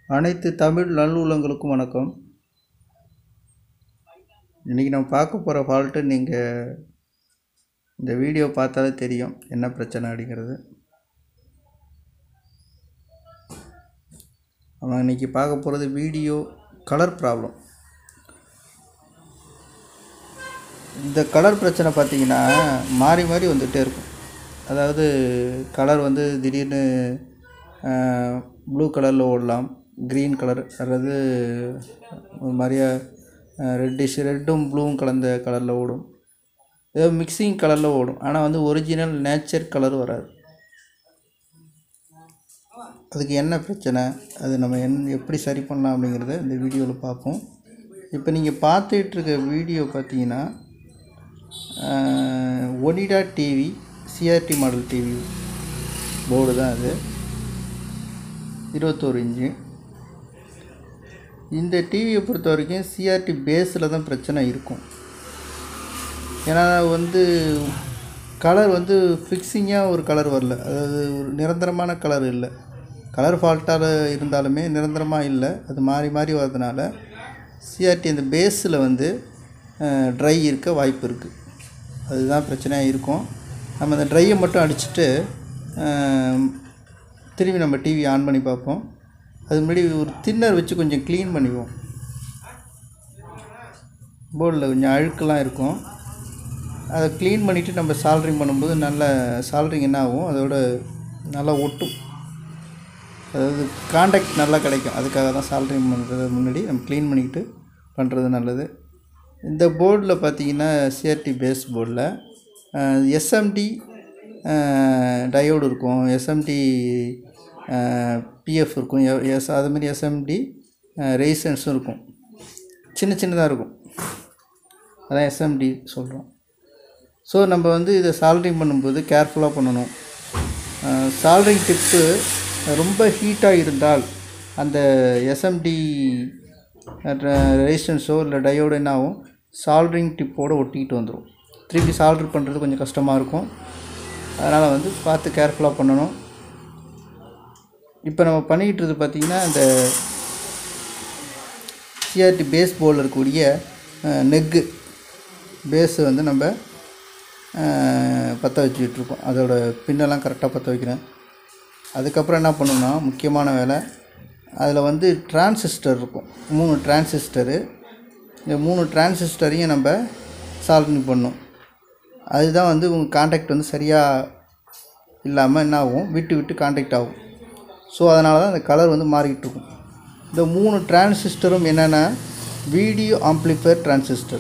அனைத்து தமிழ் நல்லுள்ளங்களுக்கும் வணக்கம் இன்றைக்கி நம்ம பார்க்க போகிற ஃபால்ட்டு நீங்கள் இந்த வீடியோ பார்த்தாலே தெரியும் என்ன பிரச்சனை அப்படிங்கிறது நம்ம இன்றைக்கி பார்க்க போகிறது வீடியோ கலர் ப்ராப்ளம் இந்த கலர் பிரச்சனை பார்த்தீங்கன்னா மாறி மாறி வந்துகிட்டே இருக்கும் அதாவது கலர் வந்து திடீர்னு ப்ளூ கலரில் ஓடலாம் க்ரீன் கலர் அல்லது ஒரு மாதிரியா ரெட்டிஷ் ரெட்டும் ப்ளூவும் கலந்த கலரில் ஓடும் ஏதோ மிக்சிங் கலரில் ஓடும் ஆனால் வந்து ஒரிஜினல் நேச்சர் கலர் வராது அதுக்கு என்ன பிரச்சனை அது நம்ம என் எப்படி சரி பண்ணலாம் அப்படிங்கிறத இந்த வீடியோவில் பார்ப்போம் இப்போ நீங்கள் பார்த்துட்டு இருக்க வீடியோ பார்த்தீங்கன்னா Onida TV CRT model TV board தான் அது இருபத்தோரு இன்ச்சு இந்த டிவியை பொறுத்த வரைக்கும் சிஆர்டி பேஸில் தான் பிரச்சனை இருக்கும் ஏன்னா வந்து கலர் வந்து ஃபிக்ஸிங்காக ஒரு கலர் வரல அதாவது ஒரு நிரந்தரமான கலர் இல்லை கலர் ஃபால்ட்டால் இருந்தாலுமே நிரந்தரமாக இல்லை அது மாறி மாறி வர்றதுனால சிஆர்டி அந்த பேஸில் வந்து ட்ரை இருக்க வாய்ப்பு இருக்குது அதுதான் பிரச்சனையாக இருக்கும் நம்ம அந்த ட்ரையை மட்டும் அடிச்சுட்டு திரும்பி நம்ம டிவி ஆன் பண்ணி பார்ப்போம் அது முன்னாடி ஒரு தின்னர் வச்சு கொஞ்சம் க்ளீன் பண்ணிக்குவோம் போர்டில் கொஞ்சம் அழுக்கெல்லாம் இருக்கும் அதை க்ளீன் பண்ணிவிட்டு நம்ம சால்ட்ரிங் பண்ணும்போது நல்ல சால்ட்ரிங் என்ன ஆகும் அதோட நல்லா ஒட்டும் அதாவது காண்டாக்ட் நல்லா கிடைக்கும் அதுக்காக தான் சால்ட்ரிங் பண்ணுறது முன்னாடி நம்ம க்ளீன் பண்ணிக்கிட்டு பண்ணுறது நல்லது இந்த போர்டில் பார்த்தீங்கன்னா சிஆர்டி பேஸ் போர்டில் எஸ்எம்டி டயோடு இருக்கும் எஸ்எம்டி பிஎஃப் இருக்கும் எஸ் அதுமாரி எஸ்எம்டி ரெய்சன்ஸும் இருக்கும் சின்ன சின்னதாக இருக்கும் அதான் எஸ்எம்டி சொல்கிறோம் ஸோ நம்ம வந்து இதை சால்ட்ரிங் பண்ணும்போது கேர்ஃபுல்லாக பண்ணணும் சால்ட்ரிங் டிப்பு ரொம்ப ஹீட்டாக இருந்தால் அந்த எஸ்எம்டி ரெசிஸ்டன்ஸோ இல்லை டயோடு என்ன ஆகும் சால்ட்ரிங் டிப்போடு ஒட்டிக்கிட்டு வந்துடும் திருப்பி சால்ட்ரு பண்ணுறது கொஞ்சம் கஷ்டமாக இருக்கும் அதனால் வந்து பார்த்து கேர்ஃபுல்லாக பண்ணணும் இப்போ நம்ம பண்ணிக்கிட்டது பார்த்திங்கன்னா இந்த சிஆர்டி பேஸ் போர்டில் இருக்கக்கூடிய நெக்கு பேஸு வந்து நம்ம பற்ற வச்சுக்கிட்டுருக்கோம் அதோட பின்னெல்லாம் கரெக்டாக பற்ற வைக்கிறேன் அதுக்கப்புறம் என்ன பண்ணணும்னா முக்கியமான வேலை அதில் வந்து டிரான்சிஸ்டர் இருக்கும் மூணு டிரான்சிஸ்டரு இந்த மூணு டிரான்சிஸ்டரையும் நம்ம சால்விங் பண்ணணும் அதுதான் வந்து உங்கள் காண்டாக்ட் வந்து சரியாக இல்லாமல் என்ன ஆகும் விட்டு விட்டு காண்டாக்ட் ஆகும் ஸோ அதனால தான் அந்த கலர் வந்து மாறிக்கிட்டு இருக்கும் இந்த மூணு டிரான்சிஸ்டரும் என்னென்னா வீடியோ ஆம்ப்ளிஃபயர் டிரான்சிஸ்டர்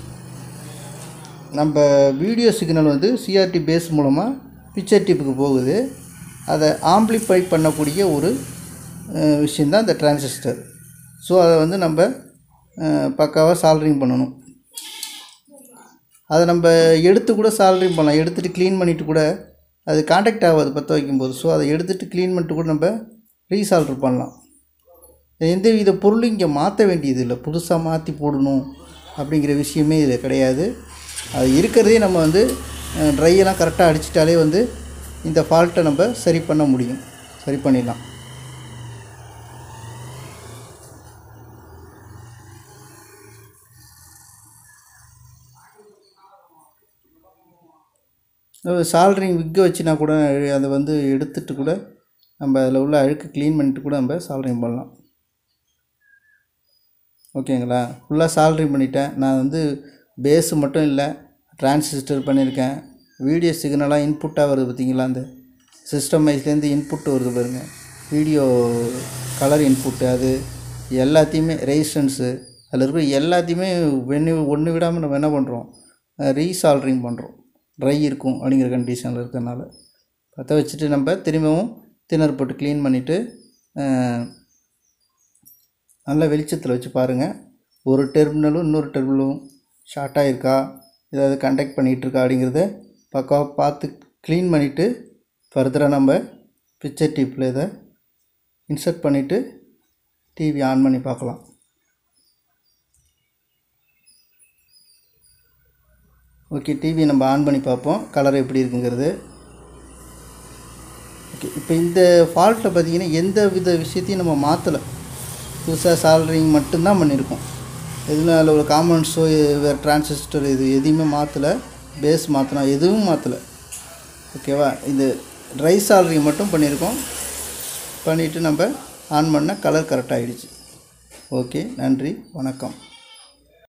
நம்ம வீடியோ சிக்னல் வந்து சிஆர்டி பேஸ் மூலமாக பிக்சர் டிப்புக்கு போகுது அதை ஆம்ப்ளிஃபை பண்ணக்கூடிய ஒரு விஷயந்தான் இந்த டிரான்சிஸ்டர் ஸோ அதை வந்து நம்ம பக்காவாக சால்ட்ரிங் பண்ணணும் அதை நம்ம எடுத்து கூட சால்ட்ரிங் பண்ணலாம் எடுத்துகிட்டு க்ளீன் பண்ணிவிட்டு கூட அது காண்டாக்ட் ஆகாது பற்ற வைக்கும்போது ஸோ அதை எடுத்துகிட்டு க்ளீன் பண்ணிட்டு கூட நம்ம ரீசால்ட்ரு பண்ணலாம் எந்த வித பொருளும் இங்கே மாற்ற வேண்டியது இல்லை புதுசாக மாற்றி போடணும் அப்படிங்கிற விஷயமே இதில் கிடையாது அது இருக்கிறதே நம்ம வந்து ட்ரையெல்லாம் கரெக்டாக அடிச்சிட்டாலே வந்து இந்த ஃபால்ட்டை நம்ம சரி பண்ண முடியும் சரி பண்ணிடலாம் சால்ட்ரிங் விக்கை வச்சுனா கூட அதை வந்து எடுத்துகிட்டு கூட நம்ம அதில் உள்ள அழுக்கு க்ளீன் பண்ணிட்டு கூட நம்ம சால்ட்ரிங் பண்ணலாம் ஓகேங்களா ஃபுல்லாக சால்ட்ரிங் பண்ணிட்டேன் நான் வந்து பேஸு மட்டும் இல்லை டிரான்சிஸ்டர் பண்ணியிருக்கேன் வீடியோ சிக்னலாக இன்புட்டாக வருது பார்த்திங்களா அந்த சிஸ்டம் வைஸ்லேருந்து இன்புட் வருது பாருங்கள் வீடியோ கலர் இன்புட்டு அது எல்லாத்தையுமே ரெசிஸ்டன்ஸு அதில் இருக்கிற எல்லாத்தையுமே ஒன்று ஒன்று விடாமல் நம்ம என்ன பண்ணுறோம் ரீசால்ட்ரிங் பண்ணுறோம் ட்ரை இருக்கும் அப்படிங்கிற கண்டிஷனில் இருக்கிறனால பற்ற வச்சுட்டு நம்ம திரும்பவும் திணறு போட்டு க்ளீன் பண்ணிவிட்டு நல்ல வெளிச்சத்தில் வச்சு பாருங்கள் ஒரு டெர்மினலும் இன்னொரு டெர்மினலும் ஷார்ட்டாக இருக்கா ஏதாவது கண்டக்ட் பண்ணிகிட்ருக்கா அப்படிங்கிறத பக்காவாக பார்த்து க்ளீன் பண்ணிவிட்டு ஃபர்தராக நம்ம பிக்சர் டிப்பில் இதை இன்சர்ட் பண்ணிவிட்டு டிவி ஆன் பண்ணி பார்க்கலாம் ஓகே டிவி நம்ம ஆன் பண்ணி பார்ப்போம் கலர் எப்படி இருக்குங்கிறது ஓகே இப்போ இந்த ஃபால்ட்டை பார்த்தீங்கன்னா எந்த வித விஷயத்தையும் நம்ம மாற்றலை புதுசாக சால்ரிங் மட்டும்தான் பண்ணியிருக்கோம் எதுவும் அதில் ஒரு காம்பனன்ஸோ வேறு டிரான்சிஸ்டர் இது எதையுமே மாற்றலை பேஸ் மாற்றினோம் எதுவும் மாற்றலை ஓகேவா இது ட்ரை சால்ரிங் மட்டும் பண்ணியிருக்கோம் பண்ணிவிட்டு நம்ம ஆன் பண்ண கலர் கரெக்டாக ஆகிடுச்சு ஓகே நன்றி வணக்கம்